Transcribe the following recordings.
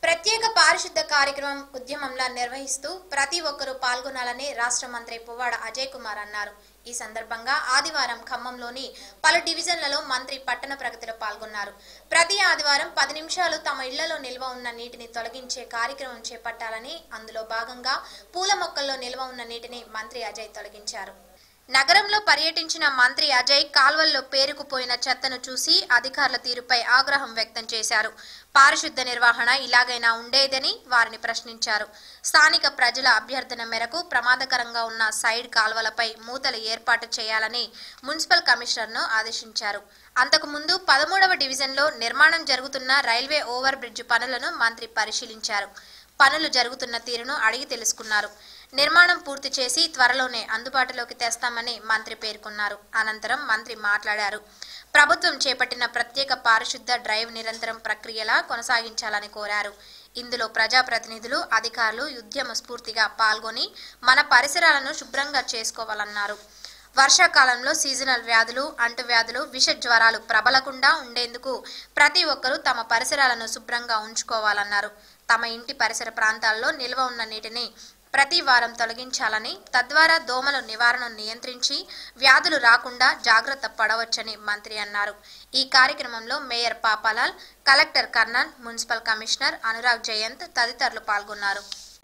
ప్రత్యేక పారిశుద్ధ కార్యక్రమం ఉద్యమంలా నిర్వహిస్తూ ప్రతి ఒక్కరూ పాల్గొనాలని రాష్ట్ర మంత్రి పువ్వాడ అజయ్ కుమార్ అన్నారు ఈ సందర్భంగా ఆదివారం ఖమ్మంలోని పలు డివిజన్లలో మంత్రి పట్టణ ప్రగతిలో పాల్గొన్నారు ప్రతి ఆదివారం పది నిమిషాలు తమ ఇళ్లలో నిల్వ ఉన్న నీటిని తొలగించే కార్యక్రమం చేపట్టాలని అందులో భాగంగా పూల మొక్కల్లో నిల్వ ఉన్న నీటిని మంత్రి అజయ్ తొలగించారు నగరంలో పర్యటించిన మంత్రి అజయ్ కాల్వల్లో పేరుకుపోయిన చెత్తను చూసి అధికారుల తీరుపై ఆగ్రహం వ్యక్తం చేశారు పారిశుద్ధ నిర్వహణ ఇలాగైనా ఉండేదని వారిని ప్రశ్నించారు స్థానిక ప్రజల అభ్యర్థన మేరకు ప్రమాదకరంగా ఉన్న సైడ్ కాల్వలపై మూతలు ఏర్పాటు చేయాలని మున్సిపల్ కమిషనర్ను ఆదేశించారు అంతకుముందు పదమూడవ డివిజన్లో నిర్మాణం జరుగుతున్న రైల్వే ఓవర్ బ్రిడ్జ్ పనులను మంత్రి పరిశీలించారు పనులు జరుగుతున్న తీరును అడిగి తెలుసుకున్నారు నిర్మాణం పూర్తి చేసి త్వరలోనే అందుబాటులోకి తెస్తామని మంత్రి పేర్కొన్నారు అనంతరం మంత్రి మాట్లాడారు ప్రభుత్వం చేపట్టిన ప్రత్యేక పారిశుద్ధ డ్రైవ్ నిరంతరం ప్రక్రియలా కొనసాగించాలని కోరారు ఇందులో ప్రజాప్రతినిధులు అధికారులు ఉద్యమ స్ఫూర్తిగా పాల్గొని మన పరిసరాలను శుభ్రంగా చేసుకోవాలన్నారు వర్షాకాలంలో సీజనల్ వ్యాధులు అంటువ్యాధులు విష జ్వరాలు ప్రబలకుండా ఉండేందుకు ప్రతి ఒక్కరూ తమ పరిసరాలను శుభ్రంగా ఉంచుకోవాలన్నారు తమ ఇంటి పరిసర ప్రాంతాల్లో నిల్వ ఉన్న నీటిని ప్రతి వారం తొలగించాలని తద్వారా దోమల నివారణను నియంత్రించి వ్యాధులు రాకుండా జాగ్రత్త పడవచ్చని మంత్రి అన్నారు ఈ కార్యక్రమంలో mayor Papalal collector Karnan municipal commissioner Anurag Jayanth తదితరులు పాల్గొన్నారు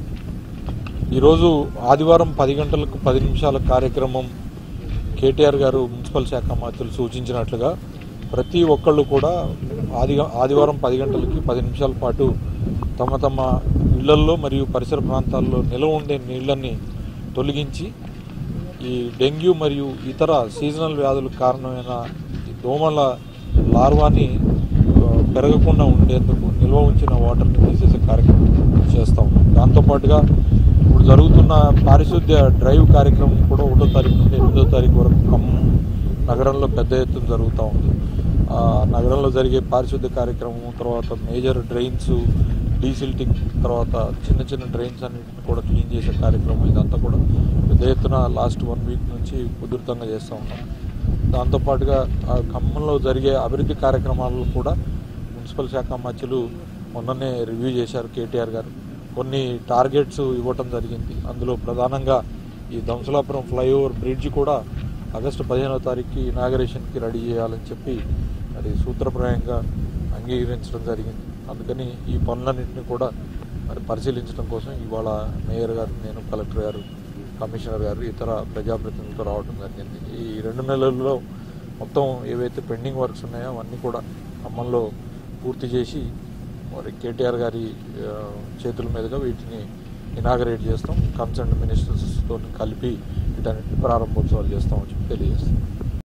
ఈరోజు ఆదివారం పది గంటలకు పది నిమిషాల కార్యక్రమం కేటీఆర్ గారు మున్సిపల్ శాఖ మంత్రులు సూచించినట్లుగా ప్రతి ఒక్కళ్ళు కూడా ఆది ఆదివారం పది గంటలకి పది నిమిషాల పాటు తమ తమ ఇళ్లల్లో మరియు పరిసర ప్రాంతాల్లో నిల్వ ఉండే నీళ్ళని తొలగించి ఈ డెంగ్యూ మరియు ఇతర సీజనల్ వ్యాధులకు కారణమైన ఈ దోమల లార్వాని ఆ, పెరగకుండా ఉండేందుకు నిల్వ ఉంచిన వాటర్ని తీసేసే కార్యక్రమం చేస్తా ఉన్నాం దాంతోపాటుగా ఇప్పుడు జరుగుతున్న పారిశుద్ధ్య డ్రైవ్ కార్యక్రమం కూడా ఒకటో తారీఖు నుండి ఎనిమిదో తారీఖు వరకు ఖమ్మం నగరంలో పెద్ద ఎత్తున జరుగుతూ ఉంది ఆ నగరంలో జరిగే పారిశుద్ధ్య కార్యక్రమం తర్వాత మేజర్ డ్రైన్స్ డీసిల్టింగ్ తర్వాత చిన్న చిన్న డ్రైన్స్ అన్నింటిని కూడా క్లీన్ చేసే కార్యక్రమం ఇదంతా కూడా పెద్ద ఎత్తున లాస్ట్ వన్ వీక్ నుంచి ఉధృతంగా చేస్తూ ఉన్నాం దాంతోపాటుగా ఆ ఖమ్మంలో జరిగే అభివృద్ధి కార్యక్రమాలను కూడా మున్సిపల్ శాఖ మధ్యలు మొన్ననే రివ్యూ చేశారు కేటీఆర్ గారు కొన్ని టార్గెట్స్ ఇవ్వటం జరిగింది అందులో ప్రధానంగా ఈ దంసలాపురం ఫ్లైఓవర్ బ్రిడ్జ్ కూడా ఆగస్టు పదిహేనవ తారీఖుకి ఇనాగరేషన్కి రెడీ చేయాలని చెప్పి మరి సూత్రప్రాయంగా అంగీకరించడం జరిగింది అందుకని ఈ పనులన్నింటినీ కూడా మరి పరిశీలించడం కోసం ఇవాళ మేయర్ గారు నేను కలెక్టర్ గారు కమిషనర్ గారు ఇతర ప్రజాప్రతినిధులతో రావడం జరిగింది ఈ రెండు నెలల్లో మొత్తం ఏవైతే పెండింగ్ వర్క్స్ ఉన్నాయో అవన్నీ కూడా ఖమ్మంలో పూర్తి చేసి మరి కేటీఆర్ గారి ఆ, చేతుల మీదుగా వీటిని ఇనాగరేట్ చేస్తాం కన్సర్న్ మినిస్టర్స్తో కలిపి వీటన్నిటిని ప్రారంభోత్సవాలు చేస్తామని చెప్పి తెలియజేస్తాం